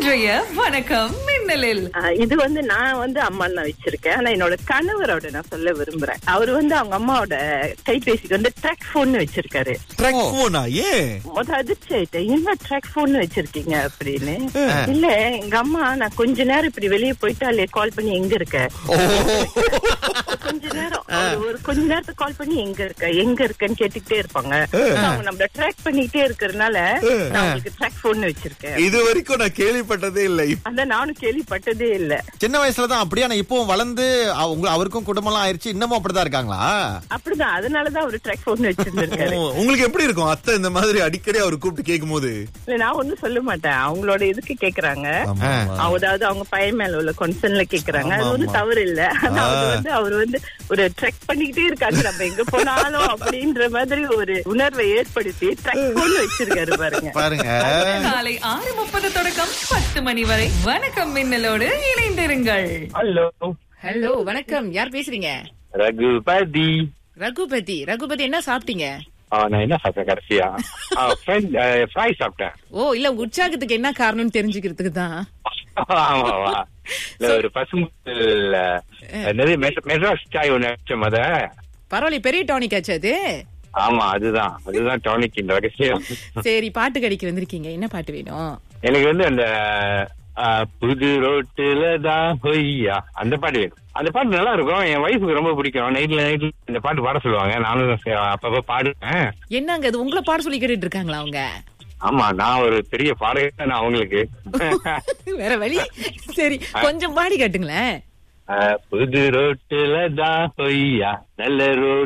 இன்றைய வணக்கம் மின்னலில் ஆ, இது வந்து நான் வந்து அம்மா நான் வச்சிருக்கேன் ஆனா என்னோட கணவரோட நான் சொல்ல விரும்புறேன் அவர் வந்து அவங்க அம்மாவோட கைபேசிக்கு வந்து ட்ராக் போன் வச்சிருக்காரு ட்ராக் போனா ஏன் முத அதிர்ச்சி ஆயிட்டேன் என்ன ட்ராக் போன் வச்சிருக்கீங்க அப்படின்னு இல்ல எங்க அம்மா நான் கொஞ்ச நேரம் இப்படி வெளியே போயிட்டாலே கால் பண்ணி எங்க இருக்க கொஞ்ச நேரம் ஒரு- ஒரு கொஞ்ச நேரத்துக்கு கால் பண்ணி எங்க இருக்க எங்க இருக்கன்னு கேட்டுக்கிட்டே இருப்பாங்க அவங்க நம்மள ட்ராக் பண்ணிக்கிட்டே இருக்கறதுனால நான் உங்களுக்கு ட்ராக் போன் வச்சிருக்கேன் இது வரைக்கும் நான் கேள்விப்பட்டதே இல்லை அதான் நானும் கேள்விப்பட்டதே இல்ல சின்ன வயசுல தான் அப்படியே ஆனா இப்போ வளர்ந்து அவ- உங்க அவருக்கும் குடும்பம்லாம் ஆயிருச்சு இன்னமும் அப்படிதான் இருக்காங்களா அப்படிதான் அதனாலதான் அவரு ட்ராக் போன் வச்சிருந்திருக்காரு ஓ, உங்களுக்கு எப்படி இருக்கும் அத்தை இந்த மாதிரி அடிக்கடி அவர் கூப்பிட்டு கேட்கும் போது இல்ல, நான் ஒண்ணும் சொல்ல மாட்டேன் அவங்களோட இதுக்கு கேக்குறாங்க அதாவது அவங்க பையன் மேல உள்ள கொன்சர்ன்ல கேக்குறாங்க அது வந்து தவறு இல்ல ஆனா அது வந்து அவர் வந்து ஒரு ட்ரெக் பண்ணிக்கிட்டே இருக்காங்க நம்ம எங்க போனாலும் அப்படின்ற மாதிரி ஒரு உணர்வை ஏற்படுத்தி ட்ரெக் போன் வச்சிருக்காரு பாருங்க பாருங்க காலை ஆறு முப்பது தொடக்கம் பத்து மணி வரை வணக்கம் மின்னலோடு இணைந்திருங்கள் ஹலோ ஹலோ வணக்கம் யார் பேசுறீங்க ரகுபதி ரகுபதி ரகுபதி என்ன சாப்பிட்டீங்க ஆ, நான் என்ன சாப்பிட்டேன் கடைசியா ஃப்ரை சாப்பிட்டேன் ஓ இல்ல உங்க உற்சாகத்துக்கு என்ன காரணம்னு தெரிஞ்சுக்கிறதுக்கு தான் ஆமாவா இல்ல ஒரு பசும்புல்ல நிறைய மெட்ராஸ் சாய் ஒண்ணு வச்சோம் அத பரவாயில்ல பெரிய டானிக் ஆச்சு அது ஆமா அதுதான் அதுதான் டானிக் இந்த ரகசியம் சரி பாட்டு கடிக்க வந்திருக்கீங்க என்ன பாட்டு வேணும் எனக்கு வந்து அந்த ஆ, புது ரோட்டுல தான் ஹொய்யா அந்த பாட்டு வேணும் அந்த பாட்டு நல்லா இருக்கும் என் ஒய்ஃபுக்கு ரொம்ப பிடிக்கும் நைட்ல நைட்ல இந்த பாட்டு பாட சொல்லுவாங்க நானும் ச- அப்பப்ப பாடுவேன் என்னங்க அது உங்களை பாட சொல்லி கேட்டுட்டு இருக்காங்களா அவங்க ஆமா நான் ஒரு பெரிய பாடகர் நான் அவங்களுக்கு வேற வழி சரி கொஞ்சம் பாடி காட்டுங்களேன் ஆ, புது ரோட்டுல தான் ஹொய்யா நல்ல ரோட்